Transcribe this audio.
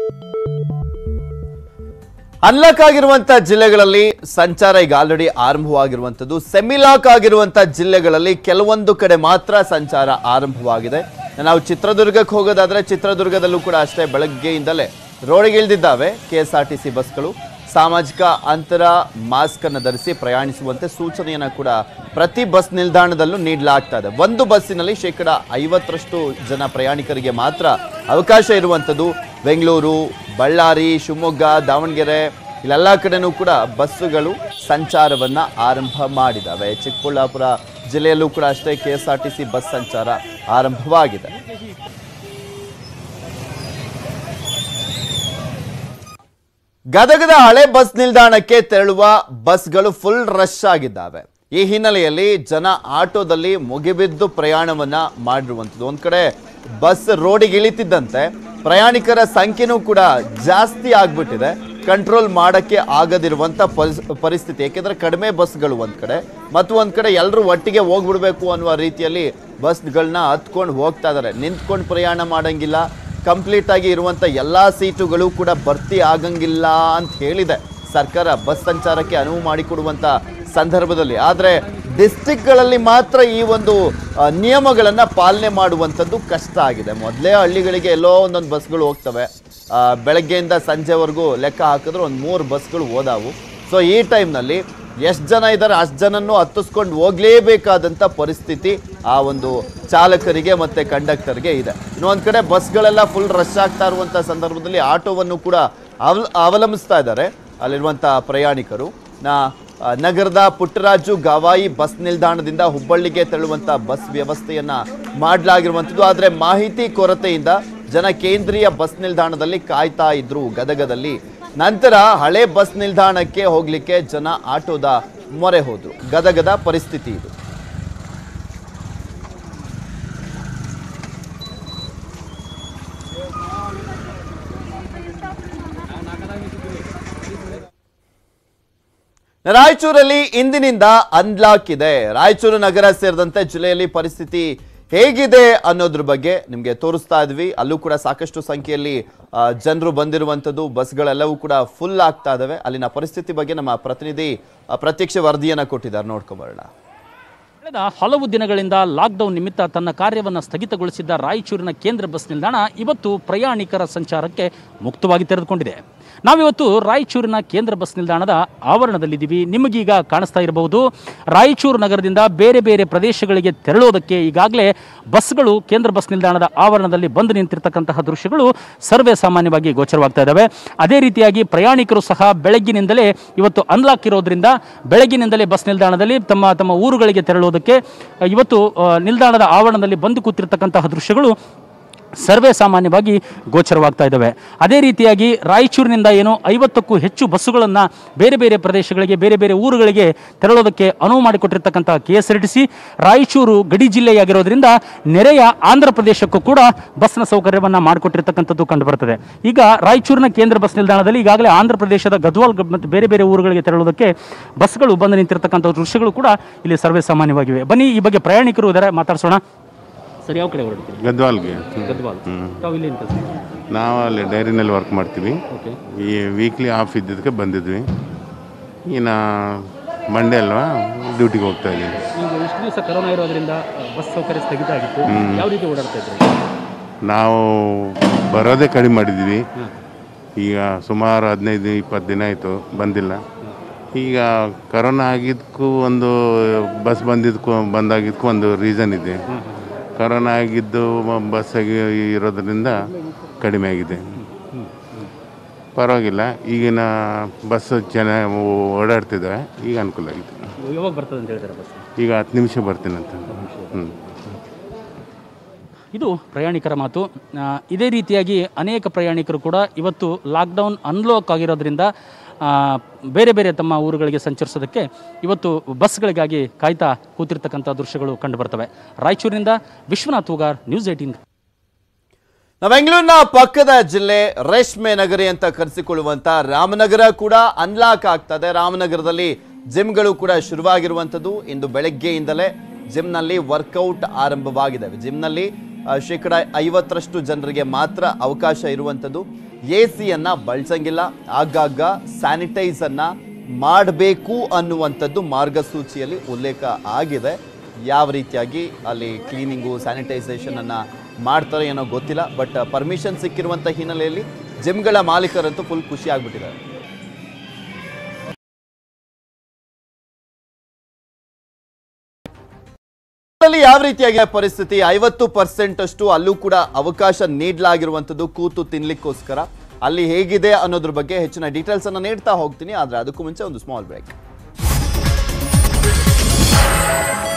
unlock ಆಗಿರುವಂತ ಜಿಲ್ಲೆಗಳಲ್ಲಿ ಸಂಚಾರ ಈಗ ಆಲ್ರೆಡಿ ಆರಂಭವಾಗಿರುವಂತದ್ದು ಸೆಮಿಲಾಕ್ ಆಗಿರುವಂತ ಜಿಲ್ಲೆಗಳಲ್ಲಿ ಕೆಲವೊಂದು ಕಡೆ ಮಾತ್ರ ಸಂಚಾರ ಆರಂಭವಾಗಿದೆ ನಾವು ಚಿತ್ರದುರ್ಗಕ್ಕೆ ಹೋಗೋದಾದ್ರೆ ಚಿತ್ರದುರ್ಗದಲ್ಲೂ ಕೂಡ ಅಷ್ಟೇ ಬೆಳಗ್ಗೆಯಿಂದಲೇ ರೋಡಿಗೆ ಇಳಿದಿದ್ದಾವೆ K S R T C ಬಸ್ಗಳು ಸಾಮಾಜಿಕ ಅಂತರ ಮಾಸ್ಕ್ ಅನ್ನು ಧರಿಸಿ ಪ್ರಯಾಣಿಸುವಂತೆ ಸೂಚನೆಯನ್ನ ಕೂಡ ಪ್ರತಿ ಬಸ್ ನಿಲ್ದಾಣದಲ್ಲೂ ನೀಡಲಾಗ್ತಾ ಇದೆ ಒಂದು ಬಸ್ಸಿನಲ್ಲಿ ಶೇಕಡ ಐವತ್ತರಷ್ಟು ಜನ ಪ್ರಯಾಣಿಕರಿಗೆ ಮಾತ್ರ ಅವಕಾಶ ಇರುವಂಥದ್ದು ಬೆಂಗಳೂರು ಬಳ್ಳಾರಿ ಶಿವಮೊಗ್ಗ ದಾವಣಗೆರೆ ಇಲ್ಲೆಲ್ಲ ಕಡೆನೂ ಕೂಡ ಬಸ್ಸುಗಳು ಸಂಚಾರವನ್ನ ಆರಂಭ ಮಾಡಿದಾವೆ ಚಿಕ್ಕಬಳ್ಳಾಪುರ ಜಿಲ್ಲೆಯಲ್ಲೂ ಕೂಡ ಅಷ್ಟೇ K S R T C bus ಸಂಚಾರ ಆರಂಭವಾಗಿದೆ ಗದಗದ ಹಳೆ ಬಸ್ ನಿಲ್ದಾಣಕ್ಕೆ ತೆರಳುವ ಬಸ್ಗಳು ಫುಲ್ ರಶ್ ಆಗಿದ್ದಾವೆ ಈ ಹಿನ್ನೆಲೆಯಲ್ಲಿ ಜನ ಆಟೋದಲ್ಲಿ ಮುಗಿಬಿದ್ದು ಪ್ರಯಾಣವನ್ನ ಮಾಡಿರುವಂಥದ್ದು ಒಂದ್ ಕಡೆ ಬಸ್ ರೋಡಿಗೆ ಇಳಿತಿದ್ದಂತೆ ಪ್ರಯಾಣಿಕರ ಸಂಖ್ಯೆನೂ ಕೂಡ ಜಾಸ್ತಿ ಆಗ್ಬಿಟ್ಟಿದೆ ಕಂಟ್ರೋಲ್ ಮಾಡಕ್ಕೆ ಆಗದಿರುವಂತ ಪರಿಸ್- ಪರಿಸ್ಥಿತಿ ಯಾಕೆಂದ್ರೆ ಕಡಿಮೆ ಬಸ್ಗಳು ಒಂದ್ ಕಡೆ ಮತ್ತು ಒಂದ್ ಕಡೆ ಎಲ್ಲರೂ ಒಟ್ಟಿಗೆ ಹೋಗ್ಬಿಡ್ಬೇಕು ಅನ್ನುವ ರೀತಿಯಲ್ಲಿ ಬಸ್ಗಳನ್ನ ಹತ್ಕೊಂಡು ಹೋಗ್ತಾ ಇದಾರೆ ನಿಂತ್ಕೊಂಡು ಪ್ರಯಾಣ ಮಾಡಂಗಿಲ್ಲ ಕಂಪ್ಲೀಟ್ ಆಗಿ ಇರುವಂತ ಎಲ್ಲಾ ಸೀಟುಗಳು ಕೂಡ ಭರ್ತಿ ಆಗಂಗಿಲ್ಲ ಅಂತ ಹೇಳಿದೆ ಸರ್ಕಾರ ಬಸ್ ಸಂಚಾರಕ್ಕೆ ಅನುವು ಮಾಡಿಕೊಡುವಂತ ಸಂದರ್ಭದಲ್ಲಿ ಆದ್ರೆ ಡಿಸ್ಟಿಕ್ಗಳಲ್ಲಿ ಮಾತ್ರ ಈ ಒಂದು ಆ, ನಿಯಮಗಳನ್ನ ಪಾಲನೆ ಮಾಡುವಂಥದ್ದು ಕಷ್ಟ ಆಗಿದೆ ಮೊದಲೇ ಹಳ್ಳಿಗಳಿಗೆ ಎಲ್ಲೋ ಒಂದೊಂದು ಬಸ್ಗಳು ಹೋಗ್ತವೆ ಆ, ಬೆಳಗ್ಗೆಯಿಂದ ಸಂಜೆವರೆಗೂ ಲೆಕ್ಕ ಹಾಕಿದ್ರೆ ಒಂದು ಮೂರು ಬಸ್ಗಳು ಹೋದಾವು ಸೊ ಈ ಟೈಮ್ನಲ್ಲಿ ಎಷ್ಟು ಜನ ಇದ್ದಾರೆ ಅಷ್ಟು ಜನನ್ನು ಹತ್ತಿಸ್ಕೊಂಡು ಹೋಗ್ಲೇಬೇಕಾದಂಥ ಪರಿಸ್ಥಿತಿ ಆ ಒಂದು ಚಾಲಕರಿಗೆ ಮತ್ತೆ ಕಂಡಕ್ಟರ್ಗೆ ಇದೆ ಇನ್ನೊಂದು ಕಡೆ ಬಸ್ಗಳೆಲ್ಲ ಫುಲ್ ರಶ್ ಆಗ್ತಾ ಇರುವಂಥ ಸಂದರ್ಭದಲ್ಲಿ ಆಟೋವನ್ನು ಕೂಡ ಅವಲ್ ಅವಲಂಬಿಸ್ತಾ ಇದ್ದಾರೆ ಅಲ್ಲಿರುವಂಥ ಪ್ರಯಾಣಿಕರು ನಾ ಆ, ನಗರದ ಪುಟ್ಟರಾಜು ಗವಾಯಿ ಬಸ್ ನಿಲ್ದಾಣದಿಂದ ಹುಬ್ಬಳ್ಳಿಗೆ ತೆರಳುವಂಥ ಬಸ್ ವ್ಯವಸ್ಥೆಯನ್ನ ಮಾಡಲಾಗಿರುವಂಥದ್ದು ಆದರೆ ಮಾಹಿತಿ ಕೊರತೆಯಿಂದ ಜನ ಕೇಂದ್ರೀಯ ಬಸ್ ನಿಲ್ದಾಣದಲ್ಲಿ ಕಾಯ್ತಾ ಇದ್ರು ಗದಗದಲ್ಲಿ ನಂತರ ಹಳೆ ಬಸ್ ನಿಲ್ದಾಣಕ್ಕೆ ಹೋಗ್ಲಿಕ್ಕೆ ಜನ ಆಟೋದ ಮೊರೆ ಹೋದ್ರು ಗದಗದ ಪರಿಸ್ಥಿತಿ ಇದು ರಾಯಚೂರಲ್ಲಿ ಇಂದಿನಿಂದ ಅನ್ಲಾಕ್ ಇದೆ ರಾಯಚೂರು ನಗರ ಸೇರಿದಂತೆ ಜಿಲ್ಲೆಯಲ್ಲಿ ಪರಿಸ್ಥಿತಿ ಹೇಗಿದೆ ಅನ್ನೋದ್ರ ಬಗ್ಗೆ ನಿಮಗೆ ತೋರಿಸ್ತಾ ಇದ್ವಿ ಅಲ್ಲೂ ಕೂಡ ಸಾಕಷ್ಟು ಸಂಖ್ಯೆಯಲ್ಲಿ ಜನರು ಬಂದಿರುವಂಥದ್ದು ಬಸ್ಗಳೆಲ್ಲವೂ ಕೂಡ ಫುಲ್ ಆಗ್ತಾ ಇದಾವೆ ಅಲ್ಲಿನ ಪರಿಸ್ಥಿತಿ ಬಗ್ಗೆ ನಮ್ಮ ಪ್ರತಿನಿಧಿ ಆ, ಪ್ರತ್ಯಕ್ಷ ವರದಿಯನ್ನ ಕೊಟ್ಟಿದ್ದಾರೆ ನೋಡ್ಕೊಂಬರೋಣ ಕಳೆದ ಹಲವು ದಿನಗಳಿಂದ ಲಾಕ್ಡೌನ್ ನಿಮಿತ್ತ ತನ್ನ ಕಾರ್ಯವನ್ನು ಸ್ಥಗಿತಗೊಳಿಸಿದ್ದ ರಾಯಚೂರಿನ ಕೇಂದ್ರ ಬಸ್ ನಿಲ್ದಾಣ ಇವತ್ತು ಪ್ರಯಾಣಿಕರ ಸಂಚಾರಕ್ಕೆ ಮುಕ್ತವಾಗಿ ತೆರೆದುಕೊಂಡಿದೆ ನಾವಿವತ್ತು ರಾಯಚೂರಿನ ಕೇಂದ್ರ ಬಸ್ ನಿಲ್ದಾಣದ ಆವರಣದಲ್ಲಿದ್ದೀವಿ ನಿಮಗೀಗ ಕಾಣಿಸ್ತಾ ಇರಬಹುದು ರಾಯಚೂರು ನಗರದಿಂದ ಬೇರೆ ಬೇರೆ ಪ್ರದೇಶಗಳಿಗೆ ತೆರಳೋದಕ್ಕೆ ಈಗಾಗಲೇ ಬಸ್ಗಳು ಕೇಂದ್ರ ಬಸ್ ನಿಲ್ದಾಣದ ಆವರಣದಲ್ಲಿ ಬಂದು ನಿಂತಿರ್ತಕ್ಕಂತಹ ದೃಶ್ಯಗಳು ಸರ್ವೇ ಸಾಮಾನ್ಯವಾಗಿ ಗೋಚರವಾಗ್ತಾ ಇದ್ದಾವೆ ಅದೇ ರೀತಿಯಾಗಿ ಪ್ರಯಾಣಿಕರು ಸಹ ಬೆಳಗ್ಗಿನಿಂದಲೇ ಇವತ್ತು ಅನ್ಲಾಕ್ ಇರೋದ್ರಿಂದ ಬೆಳಗ್ಗಿನಿಂದಲೇ ಬಸ್ ನಿಲ್ದಾಣದಲ್ಲಿ ತಮ್ಮ ತಮ್ಮ ಊರುಗಳಿಗೆ ತೆರಳುವುದಕ್ಕೆ ಅ, ಇವತ್ತು ಅ, ನಿಲ್ದಾಣದ ಆವರಣದಲ್ಲಿ ಬಂದು ಕೂತಿರ್ತಕ್ಕಂತಹ ದೃಶ್ಯಗಳು ಸರ್ವೇ ಸಾಮಾನ್ಯವಾಗಿ ಗೋಚರವಾಗ್ತಾ ಇದ್ದಾವೆ ಅದೇ ರೀತಿಯಾಗಿ ರಾಯಚೂರಿನಿಂದ ಏನು ಐವತ್ತಕ್ಕೂ ಹೆಚ್ಚು ಬಸ್ಸುಗಳನ್ನು ಬೇರೆ ಬೇರೆ ಪ್ರದೇಶಗಳಿಗೆ ಬೇರೆ ಬೇರೆ ಊರುಗಳಿಗೆ ತೆರಳೋದಕ್ಕೆ ಅನುವು ಮಾಡಿಕೊಟ್ಟಿರ್ತಕ್ಕಂಥ K S R T C Raichur ಗಡಿ ಜಿಲ್ಲೆಯಾಗಿರೋದ್ರಿಂದ ನೆರೆಯ ಆಂಧ್ರ ಪ್ರದೇಶಕ್ಕೂ ಕೂಡ ಬಸ್ನ ಸೌಕರ್ಯವನ್ನು ಮಾಡಿಕೊಟ್ಟಿರ್ತಕ್ಕಂಥದ್ದು ಕಂಡುಬರ್ತದೆ ಈಗ ರಾಯಚೂರಿನ ಕೇಂದ್ರ ಬಸ್ ನಿಲ್ದಾಣದಲ್ಲಿ ಈಗಾಗಲೇ ಆಂಧ್ರ ಪ್ರದೇಶದ ಗದ್ವಾಲ್ ಗ- ಮತ್ತು ಬೇರೆ ಬೇರೆ ಊರುಗಳಿಗೆ ತೆರಳೋದಕ್ಕೆ ಬಸ್ಗಳು ಬಂದು ನಿಂತಿರ್ತಕ್ಕಂಥ ದೃಶ್ಯಗಳು ಕೂಡ ಇಲ್ಲಿ ಸರ್ವೇ ಸಾಮಾನ್ಯವಾಗಿವೆ ಬನ್ನಿ ಈ ಬಗ್ಗೆ ಪ್ರಯಾಣಿಕರು ಇದ್ದಾರೆ ಮಾತಾಡ್ಸೋಣ ಸರಿ ಯಾವ ಕಡೆ ಹೊರಡ್ತೀವಿ ಗದ್ವಾಲ್ಗೆ ಗದ್ವಾಲ್ ತಾವು ಇಲ್ಲಿ ಕೆಲಸ ನಾವು ಅಲ್ಲಿ ಡೈರಿನಲ್ಲಿ ವರ್ಕ್ ಮಾಡ್ತೀವಿ ಓಕೆ ಈ ವೀಕ್ಲಿ ಆಫ್ ಇದ್ದಿದ್ದಕ್ಕೆ ಬಂದಿದ್ವಿ ಇನ್ನು ಮಂಡೇ ಅಲ್ವಾ ಡ್ಯೂಟಿಗೆ ಹೋಗ್ತಾ ಇದ್ದೀವಿ ಈಗ ಇಷ್ಟು ದಿವಸ ಕರೋನಾ ಇರೋದ್ರಿಂದ ಬಸ್ ಸೌಕರ್ಯ ಸ್ಥಗಿತ ಆಗಿತ್ತು ಯಾವ ರೀತಿ ಓಡಾಡ್ತಾ ಇದ್ರಿ ನಾವು ಬರೋದೇ ಕಡಿಮೆ ಮಾಡಿದ್ವಿ ಈಗ ಸುಮಾರು ಹದಿನೈದು ಇಪ್ಪತ್ತು ದಿನ ಆಯಿತು ಬಂದಿಲ್ಲ ಈಗ ಕರೋನಾ ಆಗಿದ್ದಕ್ಕೂ ಒಂದು ಬಸ್ ಬಂದಿದ್ದಕ್ಕೂ ಬಂದಾಗಿದ್ದಕ್ಕೂ ಒಂದು ರೀಸನ್ ಇದೆ ಕರೋನಾ ಆಗಿದ್ದು ಬಸ್ಸಾಗಿ ಇರೋದ್ರಿಂದ ಕಡಿಮೆ ಆಗಿದೆ ಪರವಾಗಿಲ್ಲ ಈಗಿನ ಬಸ್ ಚೆನ್ನಾಗಿ ಓಡಾಡ್ತಿದ್ದಾವೆ ಈಗ ಅನುಕೂಲ ಆಗಿದೆ ಯಾವಾಗ ಬರ್ತದೆ ಅಂತ ಹೇಳ್ತಾರೆ ಬಸ್ ಈಗ ಹತ್ತು ನಿಮಿಷ ಬರ್ತೀನಂತ ಹ್ಞೂ ಇದು ಪ್ರಯಾಣಿಕರ ಮಾತು ಆ, ಇದೇ ರೀತಿಯಾಗಿ ಅನೇಕ ಪ್ರಯಾಣಿಕರು ಕೂಡ ಇವತ್ತು ಲಾಕ್ಡೌನ್ ಅನ್ಲಾಕ್ ಆಗಿರೋದ್ರಿಂದ ಆ, ಬೇರೆ ಬೇರೆ ತಮ್ಮ ಊರುಗಳಿಗೆ ಸಂಚರಿಸೋದಕ್ಕೆ ಇವತ್ತು ಬಸ್ಗಳಿಗಾಗಿ ಕಾಯ್ತಾ ಕೂತಿರ್ತಕ್ಕಂಥ ದೃಶ್ಯಗಳು ಕಂಡು ಬರ್ತವೆ ರಾಯಚೂರಿನಿಂದ ವಿಶ್ವನಾಥ್ ಹೂಗಾರ್ ನ್ಯೂಸ್ ಏಟೀನ್ ನಾವು ಬೆಂಗಳೂರಿನ ಪಕ್ಕದ ಜಿಲ್ಲೆ ರೇಷ್ಮೆ ನಗರಿ ಅಂತ ಕರೆಸಿಕೊಳ್ಳುವಂತ ರಾಮನಗರ ಕೂಡ ಅನ್ಲಾಕ್ ಆಗ್ತದೆ ರಾಮನಗರದಲ್ಲಿ ಜಿಮ್ಗಳು ಕೂಡ ಶುರುವಾಗಿರುವಂಥದ್ದು ಇಂದು ಬೆಳಗ್ಗೆಯಿಂದಲೇ ಜಿಮ್ನಲ್ಲಿ ವರ್ಕೌಟ್ ಆರಂಭವಾಗಿದೆ ಜಿಮ್ನಲ್ಲಿ ಆ, ಶೇಕಡ ಐವತ್ತರಷ್ಟು ಜನರಿಗೆ ಮಾತ್ರ ಅವಕಾಶ ಇರುವಂಥದ್ದು ಎ ಸಿಯನ್ನ ಬಳಸಂಗಿಲ್ಲ ಆಗಾಗ ಸ್ಯಾನಿಟೈಸ್ ಅನ್ನ ಮಾಡಬೇಕು ಅನ್ನುವಂಥದ್ದು ಮಾರ್ಗಸೂಚಿಯಲ್ಲಿ ಉಲ್ಲೇಖ ಆಗಿದೆ ಯಾವ ರೀತಿಯಾಗಿ ಅಲ್ಲಿ ಕ್ಲೀನಿಂಗು ಸ್ಯಾನಿಟೈಸೇಷನ್ ಅನ್ನ ಮಾಡ್ತಾರೆ ಏನೋ ಗೊತ್ತಿಲ್ಲ ಬಟ್ ಪರ್ಮಿಷನ್ ಸಿಕ್ಕಿರುವಂಥ ಹಿನ್ನೆಲೆಯಲ್ಲಿ ಜಿಮ್ಗಳ ಮಾಲೀಕರಂತೂ ಫುಲ್ ಖುಷಿ ಆಗ್ಬಿಟ್ಟಿದ್ದಾರೆ ಅಲ್ಲಿ ಯಾವ ರೀತಿಯಾಗಿ ಪರಿಸ್ಥಿತಿ ಐವತ್ತು ಪರ್ಸೆಂಟ್ ಅಷ್ಟು ಅಲ್ಲೂ ಕೂಡ ಅವಕಾಶ ನೀಡಲಾಗಿರುವಂಥದ್ದು ಕೂತು ತಿನ್ಲಿಕ್ಕೋಸ್ಕರ ಅಲ್ಲಿ ಹೇಗಿದೆ ಅನ್ನೋದ್ರ ಬಗ್ಗೆ ಹೆಚ್ಚಿನ ಡೀಟೇಲ್ಸ್ ಅನ್ನ ನೀಡ್ತಾ ಹೋಗ್ತೀನಿ ಆದ್ರೆ ಅದಕ್ಕೂ ಮುಂಚೆ ಒಂದು ಸ್ಮಾಲ್ ಬ್ರೇಕ್